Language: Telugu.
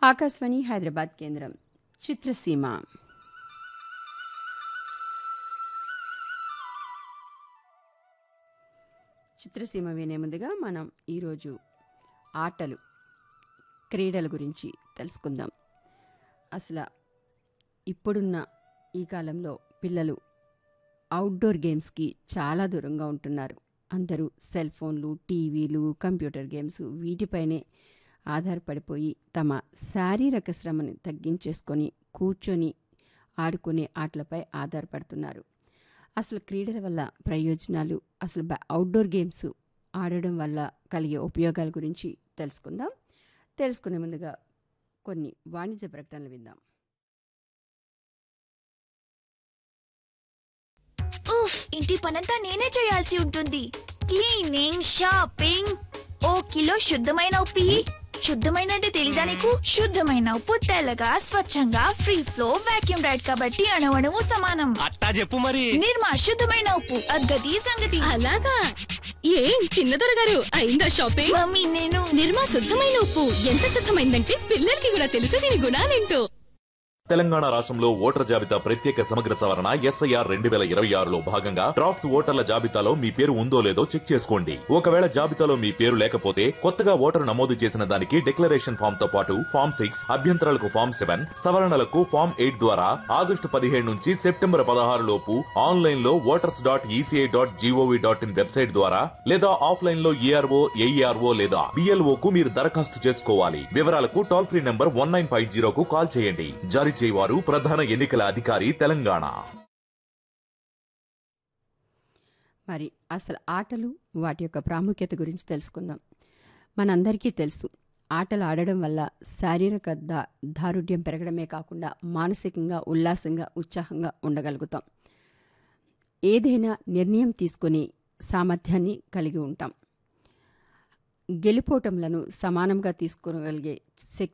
ఆకాశవాణి హైదరాబాద్ కేంద్రం చిత్రసీమ చిత్రసీమ వినే ముందుగా మనం ఈరోజు ఆటలు క్రీడల గురించి తెలుసుకుందాం అసలు ఇప్పుడున్న ఈ కాలంలో పిల్లలు అవుట్డోర్ గేమ్స్కి చాలా దూరంగా ఉంటున్నారు అందరూ సెల్ ఫోన్లు టీవీలు కంప్యూటర్ గేమ్స్ వీటిపైనే ఆధారపడిపోయి తమ శారీరక శ్రమని తగ్గించేసుకొని కూర్చొని ఆడుకునే ఆటలపై ఆధారపడుతున్నారు అసలు క్రీడల వల్ల ప్రయోజనాలు అసలు బ- అవుట్డోర్ గేమ్స్ ఆడడం వల్ల కలిగే ఉపయోగాల గురించి తెలుసుకుందాం తెలుసుకునే ముందుగా కొన్ని వాణిజ్య ప్రకటనలు విందాం ఉఫ్ ఇంటి పనంతా నేనే చేయాల్సి ఉంటుంది క్లీనింగ్ షాపింగ్ ఓ కిలో శుద్ధమైన ఉప్పి శుద్ధమైన అంటే తెలీదా నీకు శుద్ధమైన ఉప్పు తెల్లగా స్వచ్ఛంగా ఫ్రీ ఫ్లో వాక్యూమ్ రైడ్ కాబట్టి అణవణము సమానం అట్టా చెప్పు మరి నిర్మా శుద్ధమైన ఉప్పు అద్గతి సంగతి అలాగా ఏం చిన్నదొర గారు అయిందా షాపింగ్ మమ్మీ నేను నిర్మా శుద్ధమైన ఉప్పు ఎంత శుద్ధమైందంటే పిల్లలకి కూడా తెలుసు దీని గుణాలేంటో తెలంగాణ రాష్ట్రంలో ఓటర్ జాబితా ప్రత్యేక సమగ్ర సవరణ ఎస్ఐఆర్ రెండు వేల ఇరవై ఆరులో భాగంగా డ్రాఫ్ట్స్ ఓటర్ల జాబితాలో మీ పేరు ఉందో లేదో చెక్ చేసుకోండి ఒకవేళ జాబితాలో మీ పేరు లేకపోతే కొత్తగా ఓటరు నమోదు చేసిన దానికి డిక్లరేషన్ ఫామ్ తో పాటు ఫామ్ సిక్స్ అభ్యంతరాలకు ఫామ్ సెవెన్ సవరణలకు ఫామ్ ఎయిట్ ద్వారా ఆగస్టు పదిహేడు నుంచి సెప్టెంబర్ పదహారు లోపు ఆన్లైన్ లో voters dot ECI dot gov dot in website ద్వారా లేదా ఆఫ్లైన్ లో ఈఆర్ఓ ఏఈఆర్ఓ లేదా బిఎల్ఓ కు మీరు దరఖాస్తు చేసుకోవాలి వివరాలకు toll free number one nine five జీరోకు కాల్ చేయండి జారీ చేయవారు ప్రధాన ఎన్నికల అధికారి తెలంగాణ మరి అసలు ఆటలు వాటి యొక్క ప్రాముఖ్యత గురించి తెలుసుకుందాం మనందరికీ తెలుసు ఆటలు ఆడడం వల్ల శారీరక దా దారుఢ్యం పెరగడమే కాకుండా మానసికంగా ఉల్లాసంగా ఉత్సాహంగా ఉండగలుగుతాం ఏదైనా నిర్ణయం తీసుకుని సామర్థ్యాన్ని కలిగి ఉంటాం గెలుపోటములను సమానంగా తీసుకోగలిగే శక్తి